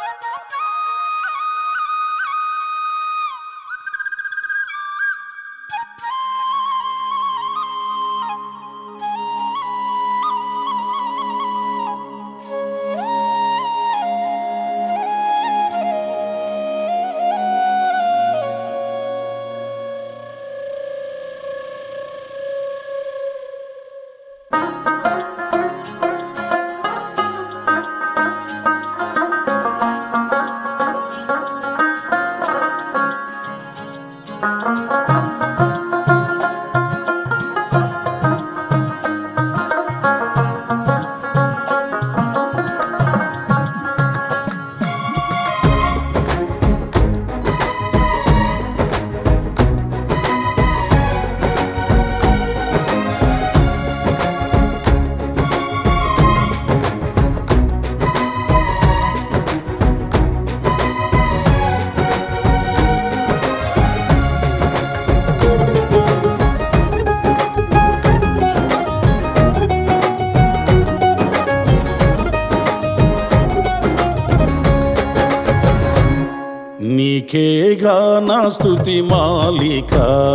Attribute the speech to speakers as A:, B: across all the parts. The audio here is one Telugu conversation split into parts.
A: నీకేగా నా స్థుతి మాలిక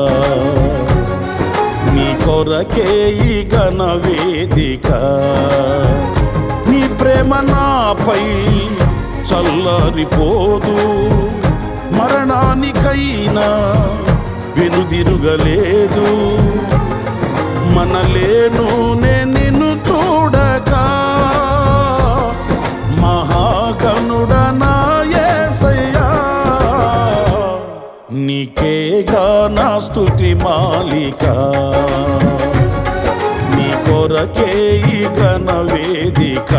A: నీ కొరకే ఈ ఘన వేదిక నీ ప్రేమ నాపై చల్లరిపోదు మరణానికైనా వెనుదిరుగలేదు మనలేను నే నిన్ను చూడక మహాగణుడ నా యేసయ్యా నీకేగా నా స్తుతి మాలిక నీ కొరకే ఈ ఘన వేదిక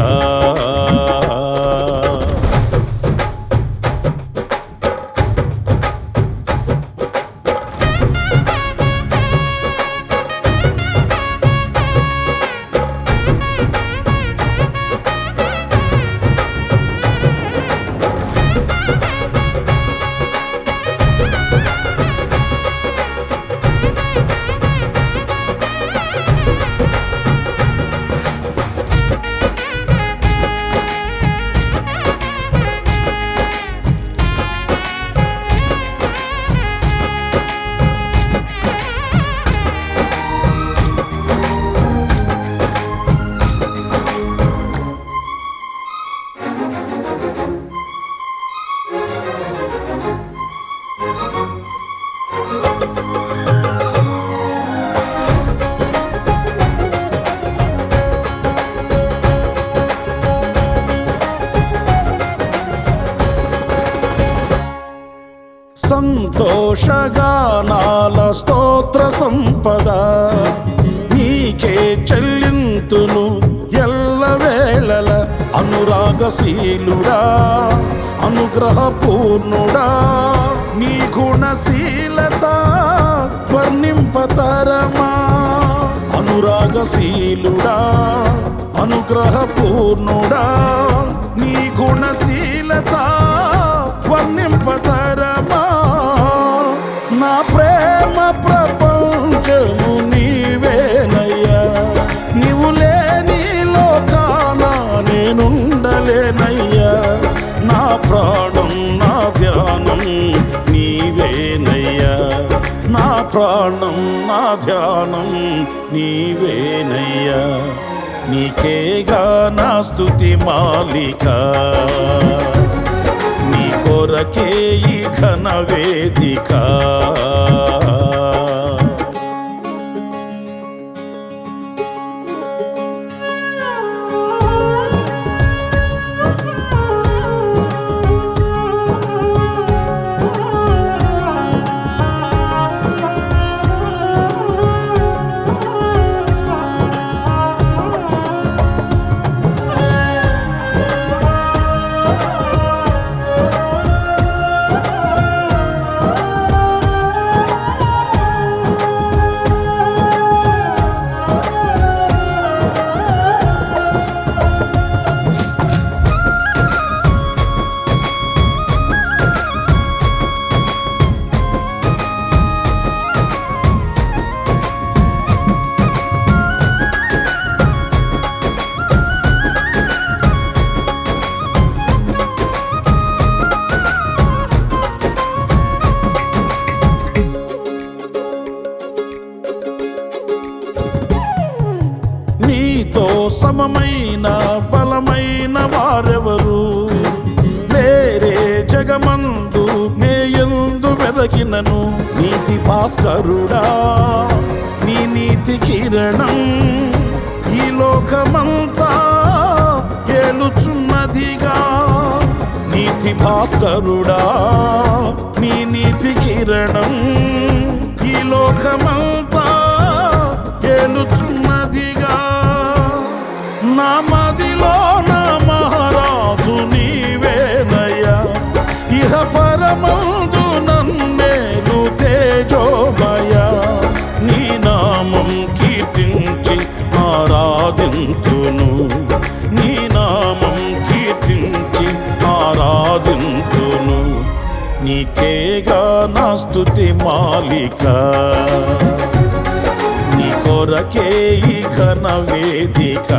A: సంతోషగానాల స్తోత్ర సంపద నీకే చెల్లింతును ఎల్లవేళల అనురాగశీలుడా అనుగ్రహపూర్ణుడా నీ గుణశీలత వర్ణింపతరమా అనురాగశీలుడా అనుగ్రహపూర్ణుడా నీ గుణశీలత వర్ణింపతరమా నా ప్రేమ ప్రపంచము నీవేనయ్యా నీవు లేని లోకాన నేనుండలేనయ్యా నా ప్రాణం నా ధ్యానం నీవేనయ్యా నా ప్రాణం నా ధ్యానం నీవేనయ్యా నీకేగా నా స్తుతి మాలిక నీ కొరకే ఈ ఘన వేదిక బ్రతకినను నీతి భాస్కరుడా నీ నీతి కిరణం ఈ లోకమంతా ఏలుచున్నదిగా నీతి భాస్కరుడా నీ నీతి కిరణం ఈ లోకమంతా ఏలుచున్నదిగా నా మదిలో నా మహారాజు నీవేనయ్యా ఇహ పరమందు నన్నేలు తేజోమయ నీ నామం కీర్తించి ఆరాధింతును నీ నామం కీర్తించి ఆరాధింతును నీకేగా నా స్తుతి మాలిక నీ కొరకే ఈ ఘన వేదిక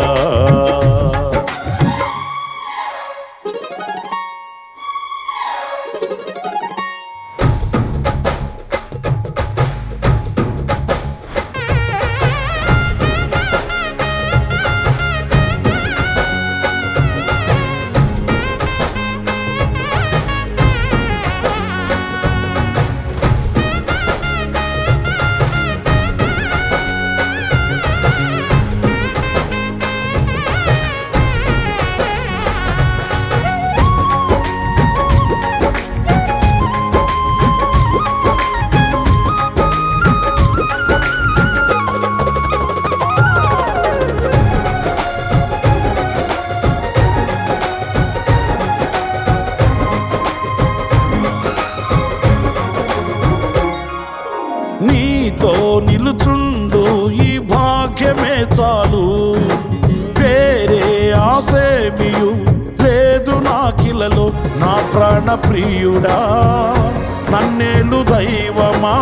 A: నీతో నిలుచుండు ఈ భాగ్యమే చాలు వేరే ఆసేమియు లేదు నాకిలలో నా ప్రాణ ప్రియుడా నన్నేలు దైవమా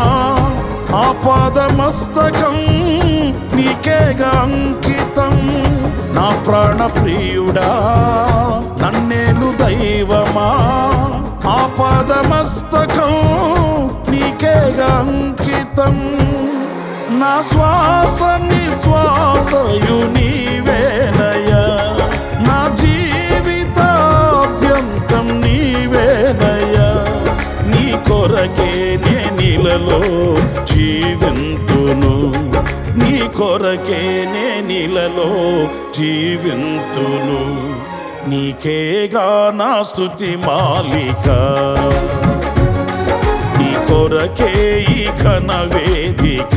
A: ఆపాదమస్తకం నీకేగా అంకితం నా ప్రాణ ప్రియుడా నన్నేలు దైవమా ఆపాదమస్తకం నీకేగా అంకితం నా శ్వాస నిశ్వాసయు నీవేనయ్యా నా జీవితాద్యంతం నీవేనయ్యా నీ కొరకే నే నీలలో జీవింతును నీ కొరకే నే నీలలో జీవింతును నీకేగా నా స్తుతి మాలిక నీ కొరకే ఈ ఘన వేదిక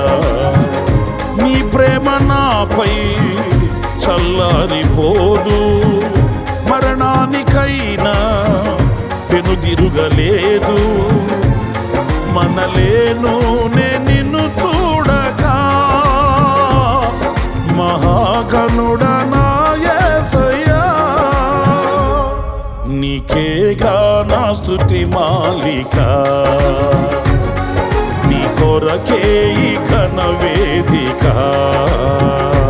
A: నీ ప్రేమ నాపై చల్లారిపోదు మరణానికైనా పెనుదిరుగలేదు మనలేను నే నిన్ను చూడగా మహాగణుడనా యేసయ్యా నీకేగా నా స్తుతి మాలిక నీ కొరకే ఈ ఘన వేదిక